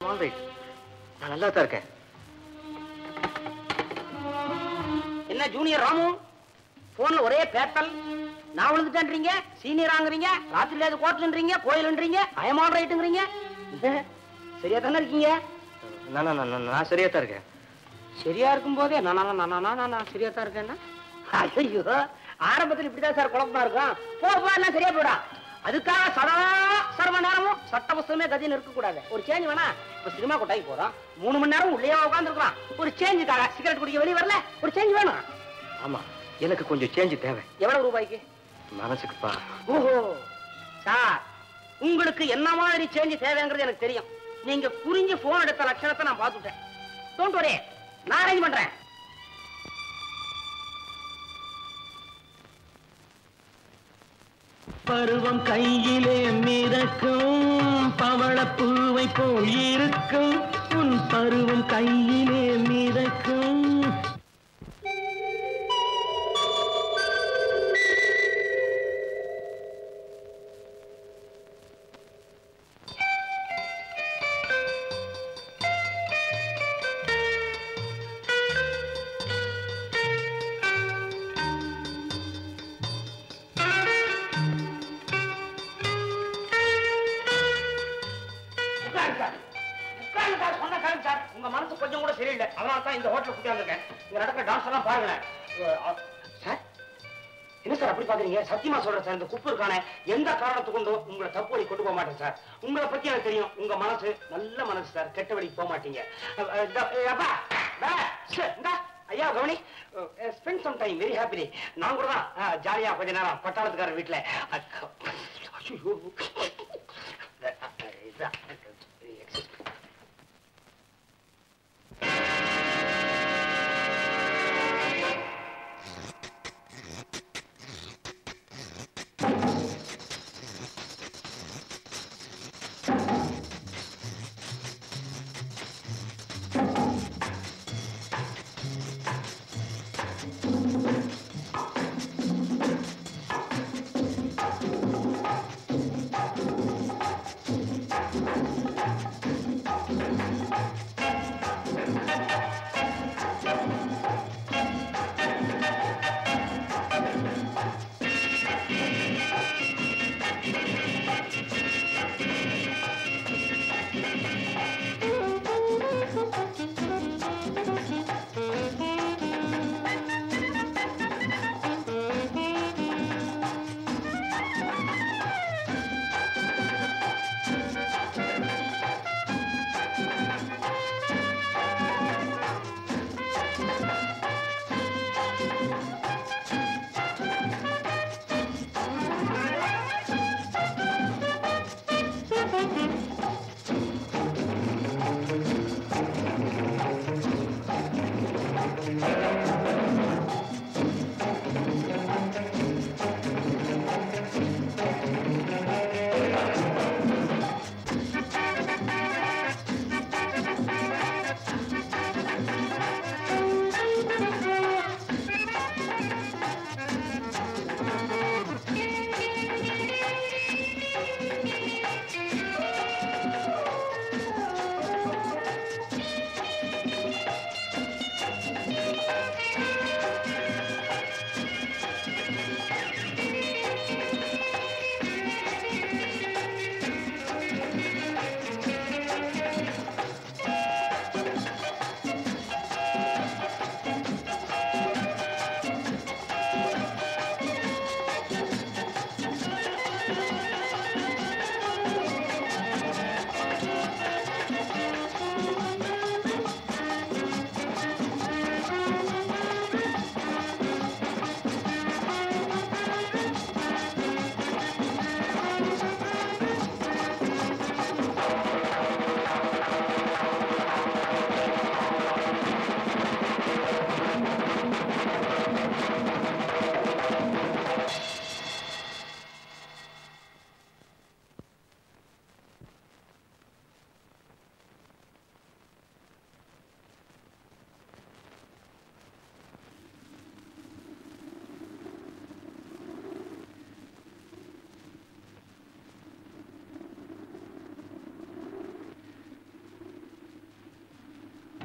All right நான் நல்லா தான் இருக்கேன் என்ன ஜூனியர் ராமு போன்ல ஒரே பேட்டல் நான் விழுந்துட்டேன்றீங்க சீனியர் ஆங்குறீங்க ராத்திரில அது கோட்டல்ன்றீங்க கோயில்ன்றீங்க அயமான் ரைட்டுங்கிறீங்க சரியா தானே இருக்கீங்க நான் நான் நான் நான் சரியா தான் இருக்கேன் சரியா இருக்கும் போதே நான் நான் நான் நான் நான் நான் சரியா தான் இருக்கேன்னா ஐயோ ஆரம்பத்தில் இப்படிதான் சார் குழப்பமா இருக்கும் போ போ எல்லாம் சரியா போயிடும் அதுக்காக சதா சர்வ நேரமும் சட்ட புஸ்தகமே கதின்னு இருக்க கூடாது ஒரு சேஞ்ச் வேணா இப்ப சினிமா கொட்டாய்க்கு போறோம் மூணு மணி நேரம் உள்ளே உட்காந்துருக்கலாம் ஒரு சேஞ்சுக்காக சிகரெட் குடிக்க வெளியே வரல ஒரு சேஞ்ச் வேணும் ஆமா எனக்கு கொஞ்சம் சேஞ்ச் தேவை எவ்வளவு ரூபாய்க்கு மனசுக்குப்பா ஓஹோ சார் உங்களுக்கு என்ன மாதிரி சேஞ்ச் தேவைங்கிறது எனக்கு தெரியும் நீங்க புரிஞ்சு போன் எடுத்த லட்சணத்தை நான் பார்த்துட்டேன் டோன்ட் வரி நான் அரேஞ்ச் பண்றேன் பருவம் கையிலே மிதக்கும் பவளப்பூவை போல் இருக்கும் உன் பருவம் கையிலே மிதக்கும் உட்காருங்க சார் உட்காருங்க சார் சொன்ன காலம் சார் உங்க மனசு கொஞ்சம் கூட சரியில்லை அதனால தான் இந்த ஹோட்டல் கூட்டியாந்துருக்கேன் இங்க நடக்கிற டான்ஸ் எல்லாம் பாருங்களேன் அஹ், அஹ், சார் என்ன சார் அப்படி பாக்குறீங்க சத்தியமா சொல்றேன் சார் இந்த குப்பு இருக்கானே எந்த காரணத்தை கொண்டும் உங்களை தப்பு வழி கொண்டு போக மாட்டேன் சார் உங்களை பத்தி எனக்கு தெரியும் உங்க மனசு நல்ல மனசு சார் கெட்ட வழிக்கு போக மாட்டீங்க அஹ், அஹ், இந்த- ஏய், அப்பா டா, சே, இந்தா, ஐயா கவனி spend some time very happily நான் கூட தான் ஜாலியா கொஞ்ச நேரம் பட்டாளத்துக்காரர் வீட்டுல அக்க- ஐயோ. அஹ், அஹ், இதான். Excuse me.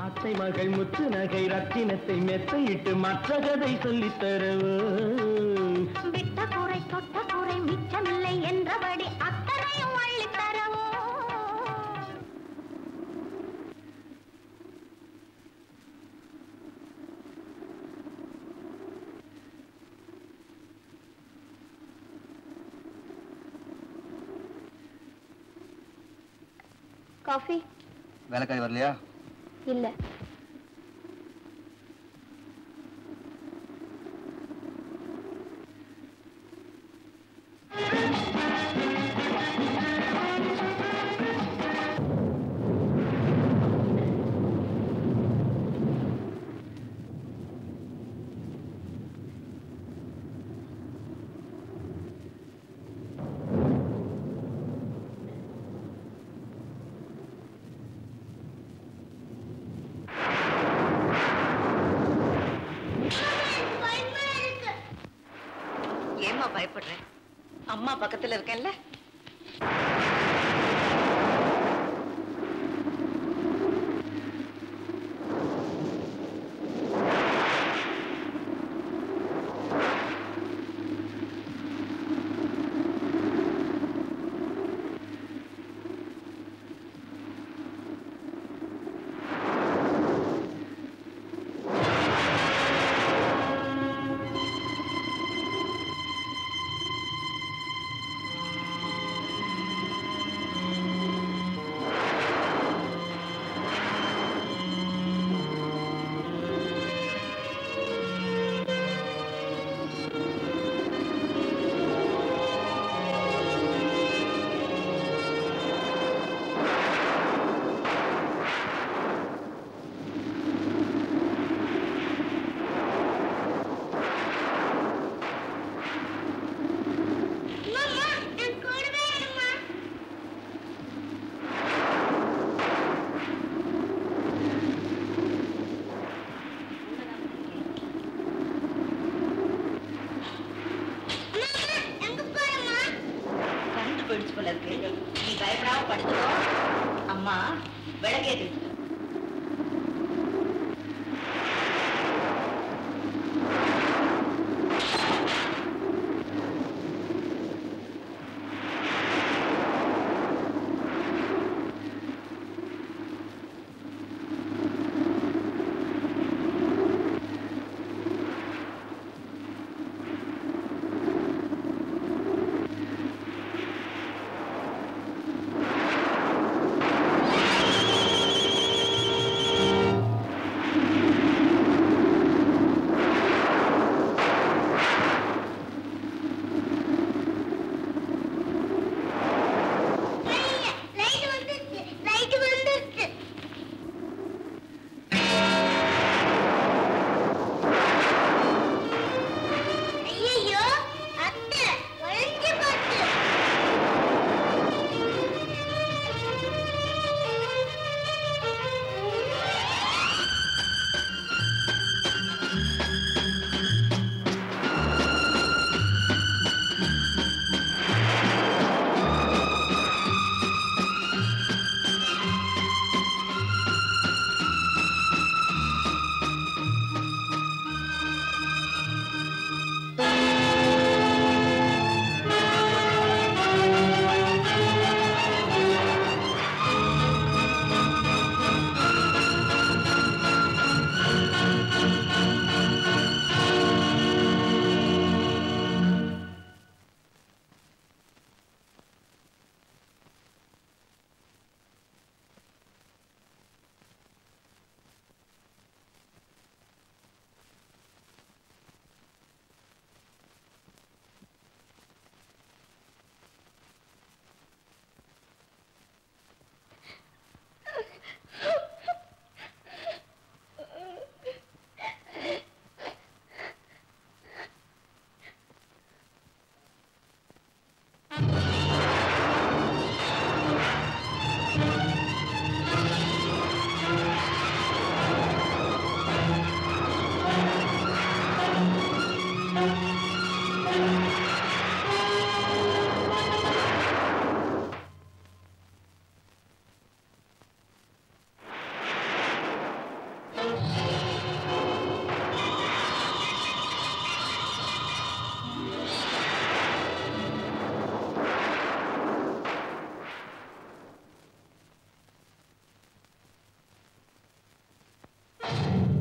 அத்தை மகள் முத்து நகை ரத்தினத்தை மெத்தையிட்டு மற்ற கதை சொல்லித் தரவோ விட்ட குறை தொட்ட குறை மிச்சமில்லை என்றபடி அத்தனையும் அள்ளித் தரவோ காஃபி வேலைக்காரி வரலையா இல்ல ஏம்மா பயப்படுற அம்மா பக்கத்துல இருக்கேன்ல கண்டு போயிடுச்சு போல இருக்கு நீ பயப்படாம படுத்துக்கோ அம்மா விளக்கேற்றி